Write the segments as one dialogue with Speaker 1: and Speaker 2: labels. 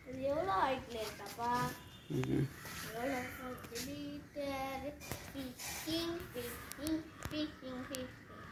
Speaker 1: இது எவ்வளோ ஹைட்ல இருக்காப்பா
Speaker 2: ம்.
Speaker 1: எவ்வளோ metre fishing fishing fishing fishing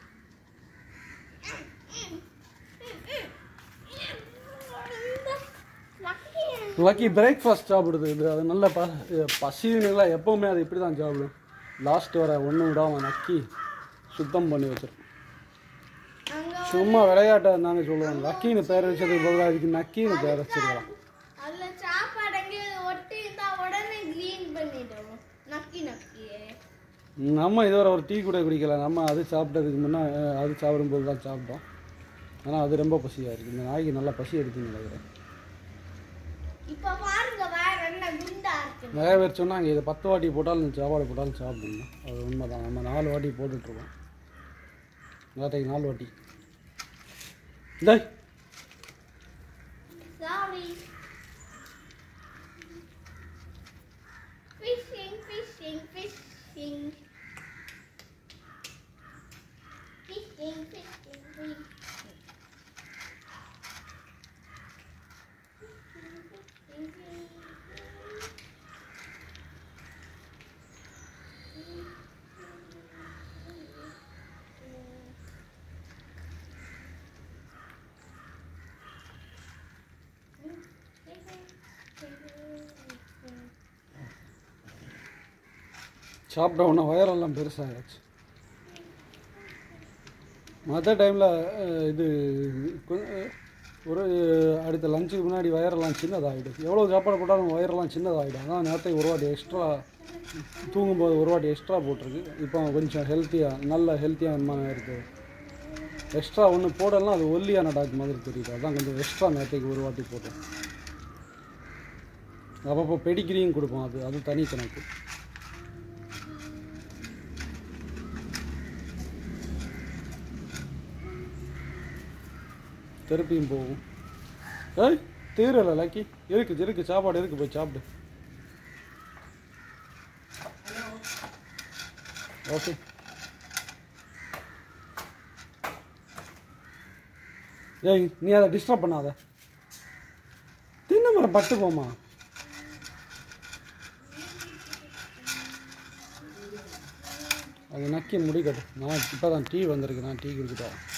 Speaker 2: lucky breakfast சாப்பிடுது இது அது நல்ல ப பசிலாம் எப்போவுமே அது இப்படி தான் சாப்பிடும் லாஸ்ட் வர ஒன்றும் விடாம நக்கி சுத்தம் பண்ணி வச்சிருக்கோம் சும்மா விளையாட்டை தானே சொல்லுவாங்க லக்கின்னு பேர் வச்சதுக்கு பதிலாக இதுக்கு நக்கின்னு பேர் வச்சிருக்கலாம்
Speaker 1: அதில் சாப்பாடு அங்கே ஒட்டி இருந்தா உடனே க்ளீன் பண்ணிடும் நக்கி நக்கியே
Speaker 2: நம்ம இதுவரை ஒரு டீ கூட குடிக்கல நம்ம அது சாப்பிட்டதுக்கு முன்னே அஹ், அது சாப்பிடும்போது தான் சாப்பிட்டோம் ஆனால் அது ரொம்ப பசியாக இருக்குது இந்த நாய்க்கு நல்லா பசி எடுக்குன்னு நினைக்கிறேன்
Speaker 1: இப்போ பாருங்க வேற என்ன குண்டா இருக்கு
Speaker 2: நிறைய பேர் சொன்னாங்க இதை பத்து வாட்டி போட்டாலும் சாப்பாடு போட்டாலும் சாப்பிடணும் அது உண்மை தான் நம்ம நாலு வாட்டி போட்டுட்ருக்கோம் நேற்றைக்கு நாலு வாட்டி டேய்
Speaker 1: sorry fishing fishing fishing fishing fishing
Speaker 2: சாப்பிட்ட உடனே வயரெல்லாம் பெருசாகிடுச்சு மற்ற டைமில் இது கொ- ஒரு அடுத்த லஞ்சுக்கு முன்னாடி வயரெல்லாம் சின்னதாகிடும் எவ்வளோ சாப்பாடு போட்டாலும் வயரெல்லாம் சின்னதாகிடும் அதான் நேரத்தை ஒரு வாட்டி எக்ஸ்ட்ரா தூங்கும்போது ஒரு வாட்டி எக்ஸ்ட்ரா போட்டிருக்கு இப்போ கொஞ்சம் ஹெல்த்தியாக நல்ல ஹெல்த்தியாக என்ன இருக்குது எக்ஸ்ட்ரா ஒன்று போடலாம் அது ஒல்லியான டாக் மாதிரி தெரியுது அதான் கொஞ்சம் எக்ஸ்ட்ரா நேரத்தைக்கு ஒரு வாட்டி போட்டோம் அப்பப்போ பெடிகிரியும் கொடுப்போம் அது அது தனி கணக்கு திருப்பியும் போகும் ஏய் தீரல லக்கி இருக்கு இருக்கு சாப்பாடு இருக்கு போய் சாப்பிடு ஓகே ஏய் நீ அதை டிஸ்டர்ப் பண்ணாத தின்ன மரம் பட்டு போமா அது நக்கி முடிக்கட்டும் நான் இப்போ தான் டீ வந்திருக்கு நான் டீ குடிக்கிட்டேன்